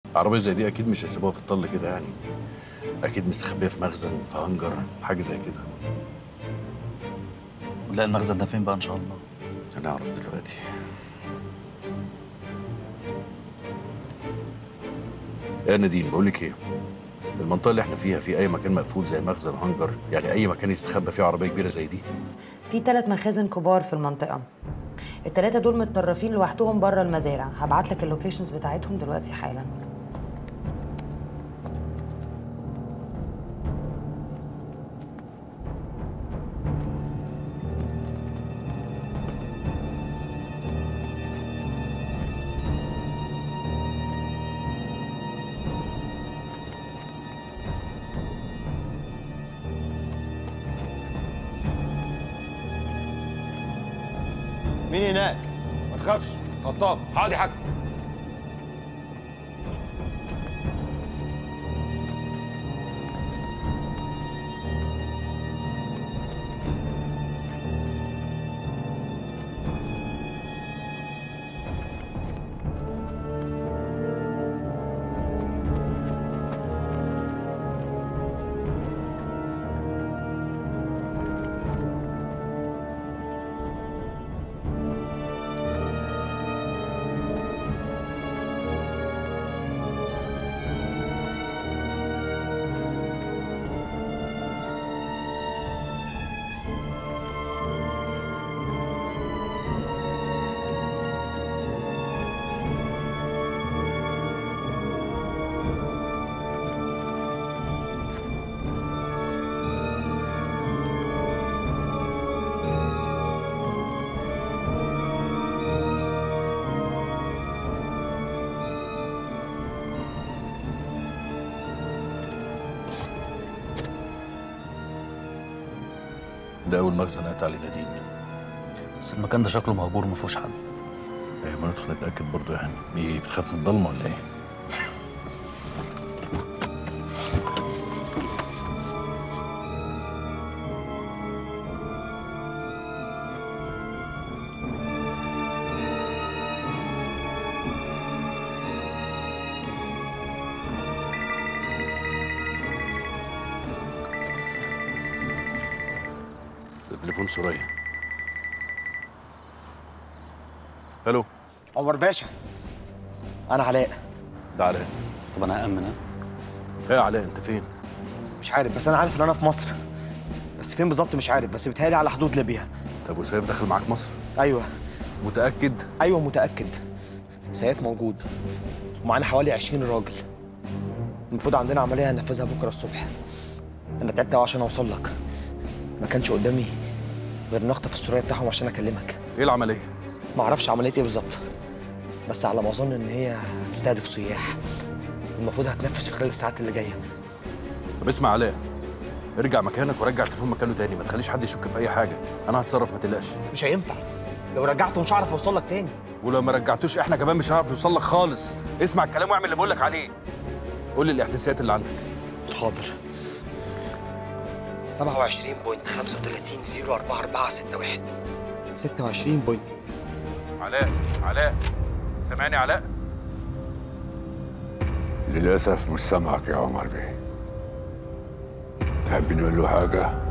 عربيه زي دي اكيد مش هيسيبوها في الطل كده يعني اكيد مستخبيه في مخزن في هنجر حاجه زي كده ونلاقي المخزن ده فين بقى ان شاء الله هنعرف دلوقتي يا نادين بقول لك ايه المنطقه اللي احنا فيها في اي مكان مقفول زي مخزن هنجر يعني اي مكان يستخبى فيه عربيه كبيره زي دي في ثلاث مخازن كبار في المنطقة الثلاثة دول متطرفين لوحدهم بره المزارع هبعت لك اللوكيشنز بتاعتهم دلوقتي حالا مين هناك؟ ما تخافش خطاب حاضر يا حاج ده اول مخزن قطع عليه نادين بس المكان ده شكله مهجور ما فيهوش حد ايه ما ندخل نتاكد برضه يعني ايه بتخاف من الضلمه ولا ايه ده تليفون سوريا الو عمر باشا انا علاء ده علاء طب انا هامن ها ايه يا علاء انت فين مش عارف بس انا عارف ان انا في مصر بس فين بالظبط مش عارف بس بيتهيألي على حدود ليبيا طب وسيف داخل معاك مصر ايوه متاكد ايوه متاكد سيف موجود ومعانا حوالي 20 راجل المفروض عندنا عمليه هننفذها بكره الصبح انا تعبت قوي عشان اوصل لك ما كانش قدامي غير ان اخطف السوريه بتاعهم عشان اكلمك ايه العمليه ما اعرفش عمليه ايه بالظبط بس على ما اظن ان هي هتستهدف سياح المفروض هتنفذ في خلال الساعات اللي جايه طب اسمع علاء ارجع مكانك ورجع التليفون مكانه تاني ما تخليش حد يشك في اي حاجه انا هتصرف ما تقلقش مش هينفع لو رجعته مش هعرف اوصل لك تاني ولو ما رجعتوش احنا كمان مش هنعرف نوصل لك خالص اسمع الكلام واعمل اللي بقول لك عليه قول لي الاحداثيات اللي عندك حاضر 27.35 044 61 26 بوينت علاء علاء سامعني علاء للأسف مش سامعك يا عمر بيه تحب نقول له حاجة؟